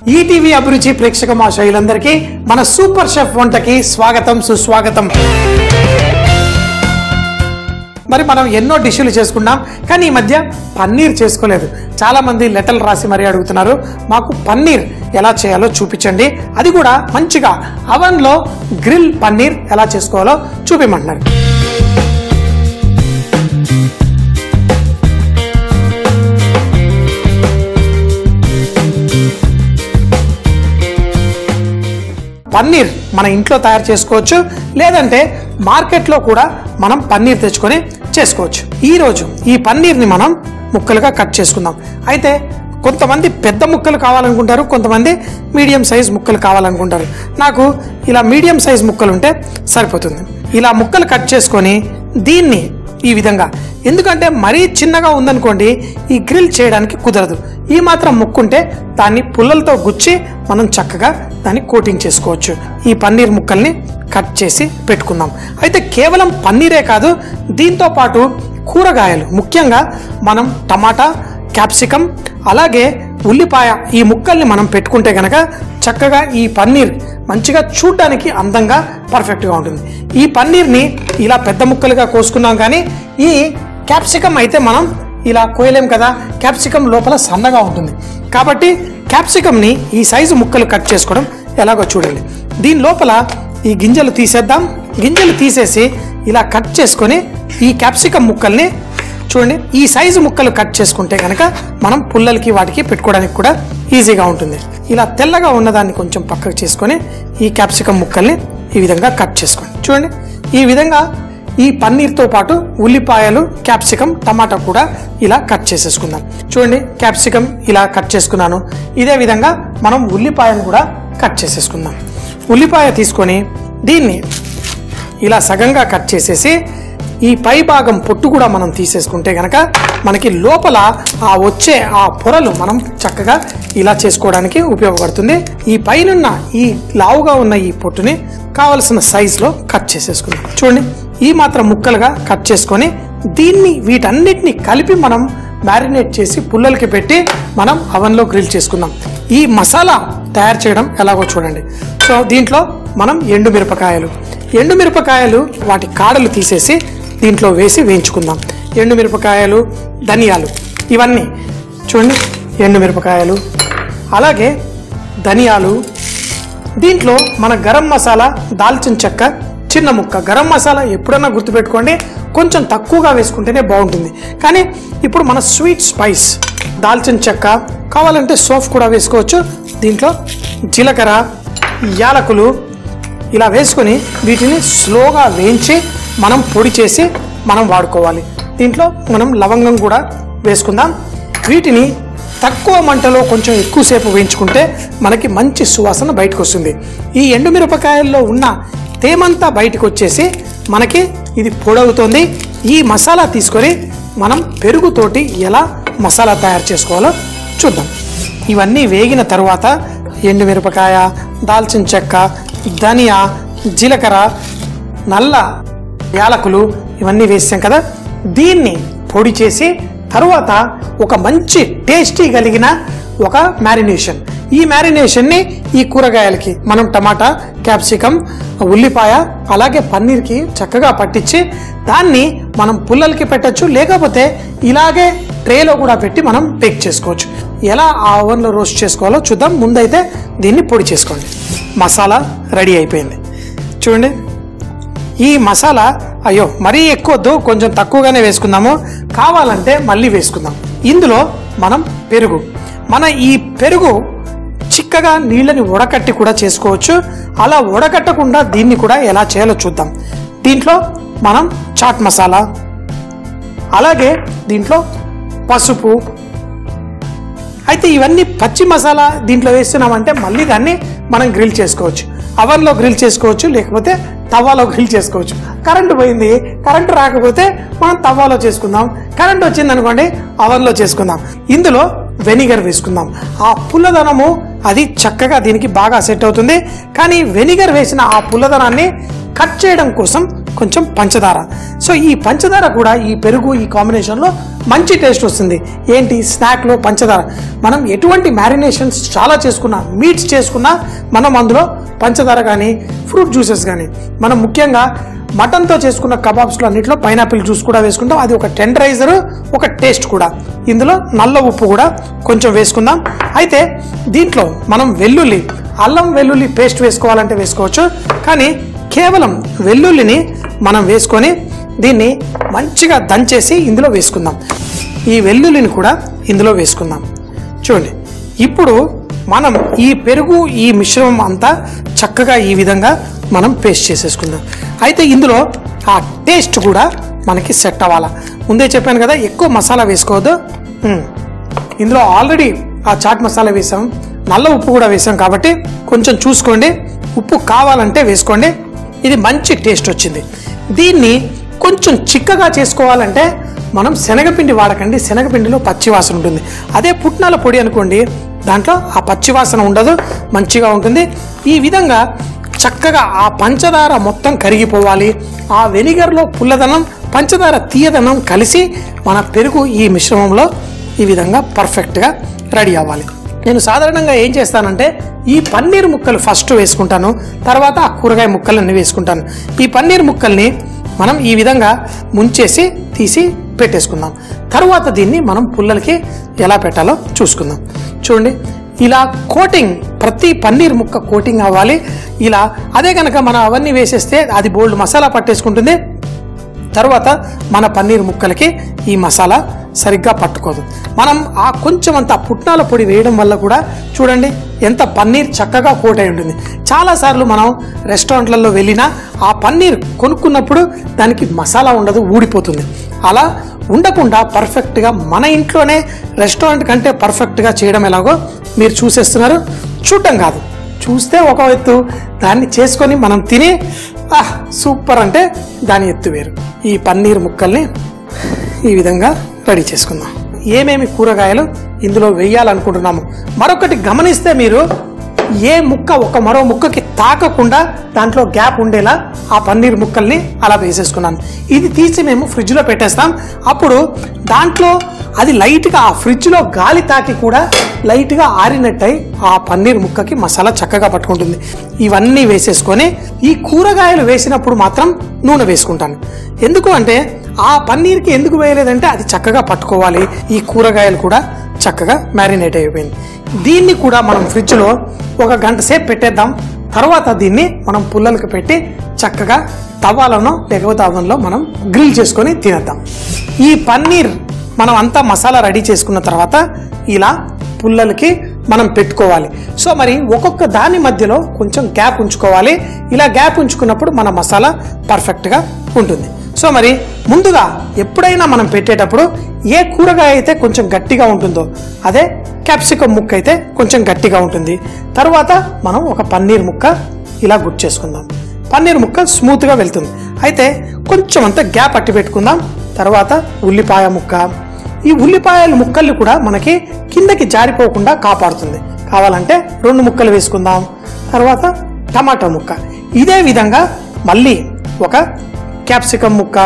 ETV అభిరుచి ప్రేక్షక మాషయులందరికీ మన సూపర్ షెఫ్ వంటకి స్వాగతం సుస్వాగతం మరి మనం ఎన్నో డిష్లు చేసుకున్నాం కానీ ఈ మధ్య పన్నీర్ చేసుకోలేదు చాలా మంది లెటర్లు రాసి మరీ అడుగుతున్నారు మాకు పన్నీర్ ఎలా చేయాలో చూపించండి అది కూడా మంచిగా అవన్లో గ్రిల్ పన్నీర్ ఎలా చేసుకోవాలో చూపించమంటున్నారు పన్నీర్ మన ఇంట్లో తయారు చేసుకోవచ్చు లేదంటే మార్కెట్లో కూడా మనం పన్నీర్ తెచ్చుకొని చేసుకోవచ్చు ఈ రోజు ఈ పన్నీర్ని మనం ముక్కలుగా కట్ చేసుకుందాం అయితే కొంతమంది పెద్ద ముక్కలు కావాలనుకుంటారు కొంతమంది మీడియం సైజ్ ముక్కలు కావాలనుకుంటారు నాకు ఇలా మీడియం సైజ్ ముక్కలు ఉంటే సరిపోతుంది ఇలా ముక్కలు కట్ చేసుకొని దీన్ని ఈ విధంగా ఎందుకంటే మరీ చిన్నగా ఉందనుకోండి ఈ గ్రిల్ చేయడానికి కుదరదు ఈ మాత్రం ముక్కుంటే దాన్ని పుల్లలతో గుచ్చి మనం చక్కగా దాన్ని కోటింగ్ చేసుకోవచ్చు ఈ పన్నీర్ ముక్కల్ని కట్ చేసి పెట్టుకుందాం అయితే కేవలం పన్నీరే కాదు దీంతో పాటు కూరగాయలు ముఖ్యంగా మనం టమాటా క్యాప్సికం అలాగే ఉల్లిపాయ ఈ ముక్కల్ని మనం పెట్టుకుంటే గనక చక్కగా ఈ పన్నీర్ మంచిగా చూడ్డానికి అందంగా పర్ఫెక్ట్గా ఉంటుంది ఈ పన్నీర్ని ఇలా పెద్ద ముక్కలుగా కోసుకున్నాం కానీ ఈ క్యాప్సికం అయితే మనం ఇలా కోయలేం కదా క్యాప్సికం లోపల సన్నగా ఉంటుంది కాబట్టి క్యాప్సికంని ఈ సైజు ముక్కలు కట్ చేసుకోవడం ఎలాగో చూడండి దీని లోపల ఈ గింజలు తీసేద్దాం గింజలు తీసేసి ఇలా కట్ చేసుకొని ఈ క్యాప్సికం ముక్కల్ని చూడండి ఈ సైజు ముక్కలు కట్ చేసుకుంటే కనుక మనం పుల్లలకి వాటికి పెట్టుకోవడానికి కూడా ఈజీగా ఉంటుంది ఇలా తెల్లగా ఉన్నదాన్ని కొంచెం పక్కకు చేసుకొని ఈ క్యాప్సికం ముక్కల్ని ఈ విధంగా కట్ చేసుకోండి చూడండి ఈ విధంగా ఈ పన్నీర్తో పాటు ఉల్లిపాయలు క్యాప్సికం టమాటా కూడా ఇలా కట్ చేసేసుకుందాం చూడండి క్యాప్సికం ఇలా కట్ చేసుకున్నాను ఇదే విధంగా మనం ఉల్లిపాయను కూడా కట్ చేసేసుకుందాం ఉల్లిపాయ తీసుకొని దీన్ని ఇలా సగంగా కట్ చేసేసి ఈ పై భాగం పొట్టు కూడా మనం తీసేసుకుంటే గనక మనకి లోపల ఆ వచ్చే ఆ పొరలు మనం చక్కగా ఇలా చేసుకోవడానికి ఉపయోగపడుతుంది ఈ పైనున్న ఈ లావుగా ఉన్న ఈ పొట్టుని కావలసిన సైజులో కట్ చేసేసుకుందాం చూడండి ఈ మాత్రం ముక్కలుగా కట్ చేసుకొని దీన్ని వీటన్నిటిని కలిపి మనం మ్యారినేట్ చేసి పుల్లలకి పెట్టి మనం అవన్లో గ్రిల్ చేసుకుందాం ఈ మసాలా తయారు చేయడం ఎలాగో చూడండి సో దీంట్లో మనం ఎండు మిరపకాయలు ఎండు మిరపకాయలు వాటి కాడలు తీసేసి దీంట్లో వేసి వేయించుకుందాం ఎండు మిరపకాయలు ధనియాలు ఇవన్నీ చూడండి ఎండు మిరపకాయలు అలాగే ధనియాలు దీంట్లో మన గరం మసాలా దాల్చిన చెక్క చిన్న ముక్క గరం మసాలా ఎప్పుడన్నా గుర్తుపెట్టుకోండి కొంచెం తక్కువగా వేసుకుంటేనే బాగుంటుంది కానీ ఇప్పుడు మన స్వీట్ స్పైస్ దాల్చిన చెక్క కావాలంటే సోఫ్ కూడా వేసుకోవచ్చు దీంట్లో జీలకర్ర యాలకులు ఇలా వేసుకొని వీటిని స్లోగా వేయించి మనం పొడి చేసి మనం వాడుకోవాలి దీంట్లో మనం లవంగం కూడా వేసుకుందాం వీటిని తక్కువ మంటలో కొంచెం ఎక్కువసేపు వేయించుకుంటే మనకి మంచి సువాసన బయటకు వస్తుంది ఈ ఎండుమిరపకాయల్లో ఉన్న తేమంతా బయటకు వచ్చేసి మనకి ఇది పొడవుతుంది ఈ మసాలా తీసుకొని మనం పెరుగుతోటి ఎలా మసాలా తయారు చేసుకోవాలో చూద్దాం ఇవన్నీ వేగిన తరువాత ఎండుమిరపకాయ దాల్చిన చెక్క ధనియా జీలకర్ర నల్ల యాలకులు ఇవన్నీ వేసాం కదా దీన్ని పొడి చేసి తరువాత ఒక మంచి టేస్టీ కలిగిన ఒక మ్యారినేషన్ ఈ మ్యారినేషన్ని ఈ కూరగాయలకి మనం టమాటా క్యాప్సికం ఉల్లిపాయ అలాగే పన్నీర్కి చక్కగా పట్టించి దాన్ని మనం పుల్లలకి పెట్టచ్చు లేకపోతే ఇలాగే ట్రేలో కూడా పెట్టి మనం బేక్ చేసుకోవచ్చు ఎలా ఆ ఓవెన్లో రోస్ట్ చేసుకోవాలో చూద్దాం ముందైతే దీన్ని పొడి చేసుకోండి మసాలా రెడీ అయిపోయింది చూడండి ఈ మసాలా అయ్యో మరీ ఎక్కువద్దు కొంచెం తక్కువగానే వేసుకుందాము కావాలంటే మళ్ళీ వేసుకుందాం ఇందులో మనం పెరుగు మన ఈ పెరుగు చిక్కగా నీళ్ళని ఉడకట్టి కూడా చేసుకోవచ్చు అలా ఉడకట్టకుండా దీన్ని కూడా ఎలా చేయాలో చూద్దాం దీంట్లో మనం చాట్ మసాలా అలాగే దీంట్లో పసుపు అయితే ఇవన్నీ పచ్చి మసాలా దీంట్లో వేస్తున్నామంటే మళ్ళీ దాన్ని మనం గ్రిల్ చేసుకోవచ్చు అవన్లో గ్రిల్ చేసుకోవచ్చు లేకపోతే తవ్వాలో గ్రిల్ చేసుకోవచ్చు కరెంటు పోయింది కరెంటు రాకపోతే మనం తవ్వాలో చేసుకుందాం కరెంట్ వచ్చింది అనుకోండి అవన్లో చేసుకుందాం ఇందులో వెనిగర్ వేసుకుందాం ఆ పుల్లదనము అది చక్కగా దీనికి బాగా సెట్ అవుతుంది కానీ వెనిగర్ వేసిన ఆ పుల్లదనాన్ని కట్ చేయడం కోసం కొంచెం పంచదార సో ఈ పంచదార కూడా ఈ పెరుగు ఈ కాంబినేషన్లో మంచి టేస్ట్ వస్తుంది ఏంటి స్నాక్లో పంచదార మనం ఎటువంటి మ్యారినేషన్స్ చాలా చేసుకున్నా మీట్స్ చేసుకున్నా మనం అందులో పంచదార కానీ ఫ్రూట్ జ్యూసెస్ కానీ మనం ముఖ్యంగా మటన్తో చేసుకున్న కబాబ్స్లో అన్నింటిలో పైనాపిల్ జ్యూస్ కూడా వేసుకుంటాం అది ఒక టెండరైజర్ ఒక టేస్ట్ కూడా ఇందులో నల్ల ఉప్పు కూడా కొంచెం వేసుకుందాం అయితే దీంట్లో మనం వెల్లుల్లి అల్లం వెల్లుల్లి పేస్ట్ వేసుకోవాలంటే వేసుకోవచ్చు కానీ కేవలం వెల్లుల్లిని మనం వేసుకొని దీన్ని మంచిగా దంచేసి ఇందులో వేసుకుందాం ఈ వెల్లుల్లిని కూడా ఇందులో వేసుకుందాం చూడండి ఇప్పుడు మనం ఈ పెరుగు ఈ మిశ్రమం అంతా చక్కగా ఈ విధంగా మనం పేస్ట్ చేసేసుకుందాం అయితే ఇందులో ఆ టేస్ట్ కూడా మనకి సెట్ అవ్వాలా ముందే చెప్పాను కదా ఎక్కువ మసాలా వేసుకోవద్దు ఉమ్. ఇందులో ఆల్రెడీ ఆ చాట్ మసాలా వేసాం నల్ల ఉప్పు కూడా వేసాం కాబట్టి కొంచెం చూసుకోండి ఉప్పు కావాలంటే వేసుకోండి ఇది మంచి టేస్ట్ వచ్చింది దీన్ని కొంచెం చిక్కగా చేసుకోవాలంటే మనం శనగపిండి వాడకండి శనగపిండిలో పచ్చివాసన ఉంటుంది అదే పుట్నాల పొడి అనుకోండి దాంట్లో ఆ పచ్చివాసన ఉండదు మంచిగా ఉంటుంది ఈ విధంగా చక్కగా ఆ పంచదార మొత్తం కరిగిపోవాలి ఆ వెనిగర్లో పుల్లదనం పంచదార తీయదనం కలిసి మన పెరుగు ఈ మిశ్రమంలో ఈ విధంగా పర్ఫెక్ట్గా రెడీ అవ్వాలి నేను సాధారణంగా ఏం చేస్తానంటే ఈ పన్నీర్ ముక్కలు ఫస్ట్ వేసుకుంటాను తర్వాత ఆ కూరగాయ ముక్కలన్నీ వేసుకుంటాను ఈ పన్నీర్ ముక్కల్ని మనం ఈ విధంగా ముంచేసి తీసి పెట్టేసుకుందాం తర్వాత దీన్ని మనం పుల్లలకి ఎలా పెట్టాలో చూసుకుందాం చూడండి ఇలా కోటింగ్ ప్రతి పన్నీర్ ముక్క కోటింగ్ అవ్వాలి ఇలా అదే కనుక మనం అవన్నీ వేసేస్తే అది బోల్డ్ మసాలా పట్టేసుకుంటుంది తర్వాత మన పన్నీర్ ముక్కలకి ఈ మసాలా సరిగ్గా పట్టుకోదు మనం ఆ కొంచెం అంత పుట్నాల పొడి వేయడం వల్ల కూడా చూడండి ఎంత పన్నీర్ చక్కగా కోట్ అయి ఉంటుంది చాలాసార్లు మనం రెస్టారెంట్లలో వెళ్ళినా ఆ పన్నీర్ కొనుక్కున్నప్పుడు దానికి మసాలా ఉండదు ఊడిపోతుంది అలా ఉండకుండా పర్ఫెక్ట్గా మన ఇంట్లోనే రెస్టారెంట్ కంటే పర్ఫెక్ట్గా చేయడం ఎలాగో మీరు చూసేస్తున్నారు చూడటం కాదు చూస్తే ఒక ఎత్తు దాన్ని చేసుకొని మనం తిని ఆహ్ సూపర్ అంటే దాని ఎత్తు వేరు ఈ పన్నీర్ ముక్కల్ని ఈ విధంగా రెడీ చేసుకుందాం ఏమేమి కూరగాయలు ఇందులో వేయాలనుకుంటున్నాము మరొకటి గమనిస్తే మీరు ఏ ముక్క ఒక మరో ముక్కకి తాకకుండా దాంట్లో గ్యాప్ ఉండేలా ఆ పన్నీర్ ముక్కల్ని అలా వేసేసుకున్నాను ఇది తీసి మేము ఫ్రిడ్జ్లో పెట్టేస్తాం అప్పుడు దాంట్లో అది లైట్గా ఆ ఫ్రిడ్జ్లో గాలి తాకి కూడా లైట్గా ఆరినట్టయి ఆ పన్నీర్ ముక్కకి మసాలా చక్కగా పట్టుకుంటుంది ఇవన్నీ వేసేసుకొని ఈ కూరగాయలు వేసినప్పుడు మాత్రం నూనె వేసుకుంటాను ఎందుకు అంటే ఆ పన్నీర్కి ఎందుకు వేయలేదంటే అది చక్కగా పట్టుకోవాలి ఈ కూరగాయలు కూడా చక్కగా మ్యారినేట్ అయిపోయింది దీన్ని కూడా మనం ఫ్రిడ్జ్లో ఒక గంట సేపు పెట్టేద్దాం తర్వాత దీన్ని మనం పుల్లలకు పెట్టి చక్కగా తవాలను లేకపోతే అవన్లో మనం గ్రిల్ చేసుకొని తినేద్దాం ఈ పన్నీర్ మనం అంతా మసాలా రెడీ చేసుకున్న తర్వాత ఇలా పుల్లలకి మనం పెట్టుకోవాలి సో మరి ఒక్కొక్క దాని మధ్యలో కొంచెం గ్యాప్ ఉంచుకోవాలి ఇలా గ్యాప్ ఉంచుకున్నప్పుడు మన మసాలా పర్ఫెక్ట్గా ఉంటుంది సో మరి ముందుగా ఎప్పుడైనా మనం పెట్టేటప్పుడు ఏ కూరగాయ అయితే కొంచెం గట్టిగా ఉంటుందో అదే క్యాప్సికం ముక్క అయితే కొంచెం గట్టిగా ఉంటుంది తర్వాత మనం ఒక పన్నీర్ ముక్క ఇలా గుర్తు చేసుకుందాం పన్నీర్ ముక్క స్మూత్గా వెళ్తుంది అయితే కొంచెం అంత గ్యాప్ అట్టి పెట్టుకుందాం తర్వాత ఉల్లిపాయ ముక్క ఈ ఉల్లిపాయల ముక్కల్ని కూడా మనకి కిందకి జారిపోకుండా కాపాడుతుంది కావాలంటే రెండు ముక్కలు వేసుకుందాం తర్వాత టమాటా ముక్క ఇదే విధంగా మళ్ళీ ఒక క్యాప్సికం ముక్క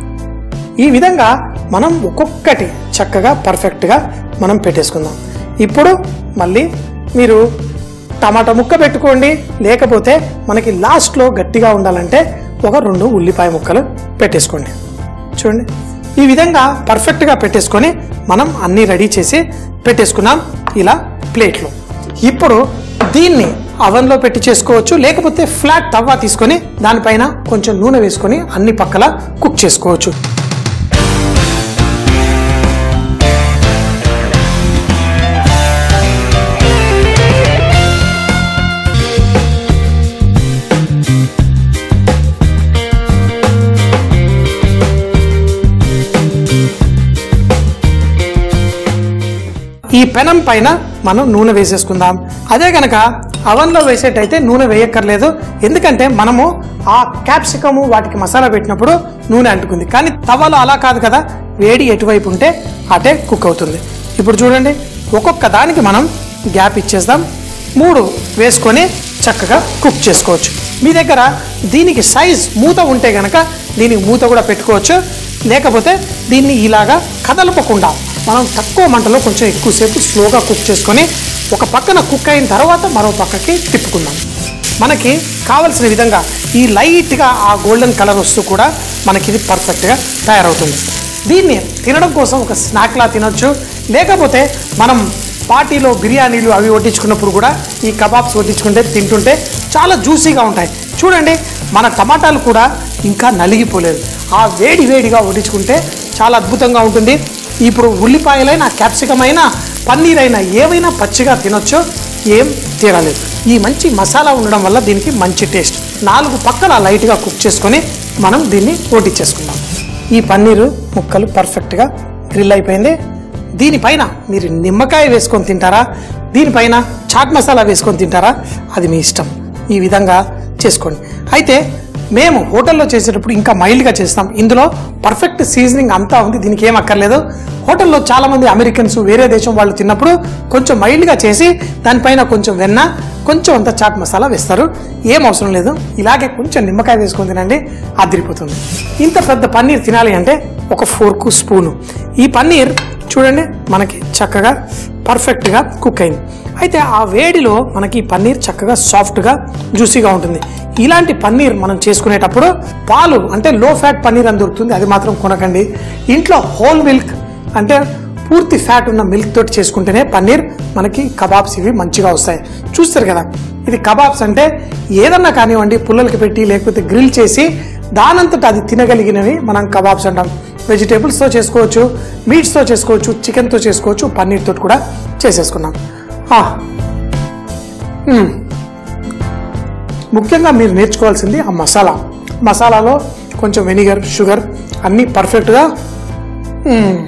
ఈ విధంగా మనం ఒక్కొక్కటి చక్కగా పర్ఫెక్ట్గా మనం పెట్టేసుకుందాం ఇప్పుడు మళ్ళీ మీరు టమాటా ముక్క పెట్టుకోండి లేకపోతే మనకి లాస్ట్లో గట్టిగా ఉండాలంటే ఒక రెండు ఉల్లిపాయ ముక్కలు పెట్టేసుకోండి చూడండి ఈ విధంగా పర్ఫెక్ట్గా పెట్టేసుకొని మనం అన్నీ రెడీ చేసి పెట్టేసుకున్నాం ఇలా ప్లేట్లో ఇప్పుడు దీన్ని అవన్లో పెట్టి చేసుకోవచ్చు లేకపోతే ఫ్లాట్ తవ్వ తీసుకొని దానిపైన కొంచెం నూనె వేసుకొని అన్ని పక్కల కుక్ చేసుకోవచ్చు ఈ పెనం పైన మనం నూనె వేసేసుకుందాం అదే గనక అవన్లో వేసేటైతే నూనె వేయక్కర్లేదు ఎందుకంటే మనము ఆ క్యాప్సికము వాటికి మసాలా పెట్టినప్పుడు నూనె అంటుకుంది కానీ తవ్వలో అలా కాదు కదా వేడి ఎటువైపు ఉంటే అటే కుక్ అవుతుంది ఇప్పుడు చూడండి ఒక్కొక్క దానికి మనం గ్యాప్ ఇచ్చేద్దాం మూడు వేసుకొని చక్కగా కుక్ చేసుకోవచ్చు మీ దగ్గర దీనికి సైజ్ మూత ఉంటే గనక దీనికి మూత కూడా పెట్టుకోవచ్చు లేకపోతే దీన్ని ఇలాగా కదలపకుండా మనం తక్కువ మంటలో కొంచెం ఎక్కువసేపు స్లోగా కుక్ చేసుకొని ఒక పక్కన కుక్ అయిన తర్వాత మరో పక్కకి తిప్పుకుందాం మనకి కావలసిన విధంగా ఈ లైట్గా ఆ గోల్డెన్ కలర్ వస్తూ కూడా మనకి ఇది పర్ఫెక్ట్గా తయారవుతుంది దీన్ని తినడం కోసం ఒక స్నాక్లా తినొచ్చు లేకపోతే మనం పార్టీలో బిర్యానీలు అవి వడ్డించుకున్నప్పుడు కూడా ఈ కబాబ్స్ వడ్డించుకుంటే తింటుంటే చాలా జ్యూసీగా ఉంటాయి చూడండి మన టమాటాలు కూడా ఇంకా నలిగిపోలేదు ఆ వేడి వేడిగా వడ్డించుకుంటే చాలా అద్భుతంగా ఉంటుంది ఇప్పుడు ఉల్లిపాయలైనా క్యాప్సికం అయినా పన్నీర్ అయినా ఏవైనా పచ్చిగా తినొచ్చు ఏం తీరలేదు ఈ మంచి మసాలా ఉండడం వల్ల దీనికి మంచి టేస్ట్ నాలుగు పక్కల లైట్గా కుక్ చేసుకొని మనం దీన్ని చేసుకుందాం ఈ పన్నీరు ముక్కలు పర్ఫెక్ట్గా గ్రిల్ అయిపోయింది దీనిపైన మీరు నిమ్మకాయ వేసుకొని తింటారా దీనిపైన చాట్ మసాలా వేసుకొని తింటారా అది మీ ఇష్టం ఈ విధంగా చేసుకోండి అయితే మేము హోటల్లో చేసేటప్పుడు ఇంకా మైల్డ్గా చేస్తాం ఇందులో పర్ఫెక్ట్ సీజనింగ్ అంతా ఉంది దీనికి ఏం అక్కర్లేదు హోటల్లో చాలా మంది అమెరికన్స్ వేరే దేశం వాళ్ళు తిన్నప్పుడు కొంచెం మైల్డ్గా చేసి దానిపైన కొంచెం వెన్న కొంచెం అంత చాట్ మసాలా వేస్తారు ఏం అవసరం లేదు ఇలాగే కొంచెం నిమ్మకాయ వేసుకొని తినండి అదిరిపోతుంది ఇంత పెద్ద పన్నీర్ తినాలి అంటే ఒక ఫోర్కు స్పూను ఈ పన్నీర్ చూడండి మనకి చక్కగా పర్ఫెక్ట్గా కుక్ అయింది అయితే ఆ వేడిలో మనకి ఈ పన్నీర్ చక్కగా సాఫ్ట్గా జ్యూసీగా ఉంటుంది ఇలాంటి పన్నీర్ మనం చేసుకునేటప్పుడు పాలు అంటే లో ఫ్యాట్ పన్నీర్ అని దొరుకుతుంది అది మాత్రం కొనకండి ఇంట్లో హోల్ మిల్క్ అంటే పూర్తి ఫ్యాట్ ఉన్న మిల్క్ తోటి చేసుకుంటేనే పన్నీర్ మనకి కబాబ్స్ ఇవి మంచిగా వస్తాయి చూస్తారు కదా ఇది కబాబ్స్ అంటే ఏదన్నా కానివ్వండి పుల్లలకి పెట్టి లేకపోతే గ్రిల్ చేసి దానంతట అది తినగలిగినవి మనం కబాబ్స్ అంటాం వెజిటేబుల్స్తో చేసుకోవచ్చు మీట్స్తో చేసుకోవచ్చు చికెన్తో చేసుకోవచ్చు పన్నీర్ తోటి కూడా చేసేసుకున్నాం ఆ. మ్మ్. ముఖ్యంగా మీరు నేర్చుకోవాల్సింది ఆ మసాలా మసాలాలో కొంచెం వెనిగర్ షుగర్ అన్నీ పర్ఫెక్ట్గా మ్మ్.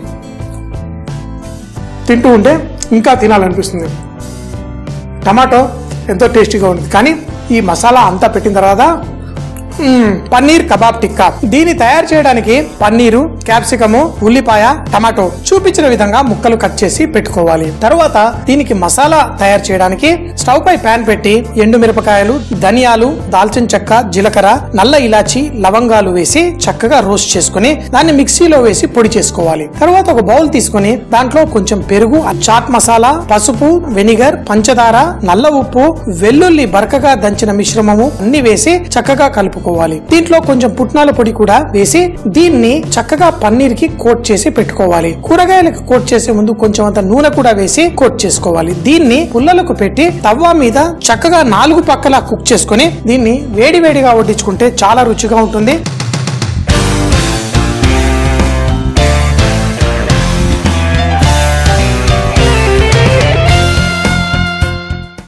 తింటూ ఉంటే ఇంకా తినాలనిపిస్తుంది టమాటో ఎంతో టేస్టీగా ఉంటుంది కానీ ఈ మసాలా అంతా పెట్టిన తర్వాత మ్మ్, పన్నీర్ కబాబ్ టిక్కా దీన్ని తయారు చేయడానికి పన్నీరు క్యాప్సికము ఉల్లిపాయ టమాటో చూపించిన విధంగా ముక్కలు కట్ చేసి పెట్టుకోవాలి తర్వాత దీనికి మసాలా తయారు చేయడానికి స్టవ్ పై ప్యాన్ పెట్టి ఎండు మిరపకాయలు ధనియాలు దాల్చిన చెక్క జీలకర్ర నల్ల ఇలాచి లవంగాలు వేసి చక్కగా రోస్ట్ చేసుకుని దాన్ని మిక్సీలో వేసి పొడి చేసుకోవాలి తర్వాత ఒక బౌల్ తీసుకుని దాంట్లో కొంచెం పెరుగు చాట్ మసాలా పసుపు వెనిగర్ పంచదార నల్ల ఉప్పు వెల్లుల్లి బరకగా దంచిన మిశ్రమము అన్ని వేసి చక్కగా కలుపుకోవాలి దీంట్లో కొంచెం పుట్నాల పొడి కూడా వేసి దీన్ని చక్కగా పన్నీర్ కి కోట్ చేసి పెట్టుకోవాలి కూరగాయలకు కోట్ చేసే ముందు కొంచెం అంత నూనె కూడా వేసి కోట్ చేసుకోవాలి దీన్ని పుల్లలకు పెట్టి తవ్వ మీద చక్కగా నాలుగు పక్కల కుక్ చేసుకొని దీన్ని వేడి వేడిగా వడ్డించుకుంటే చాలా రుచిగా ఉంటుంది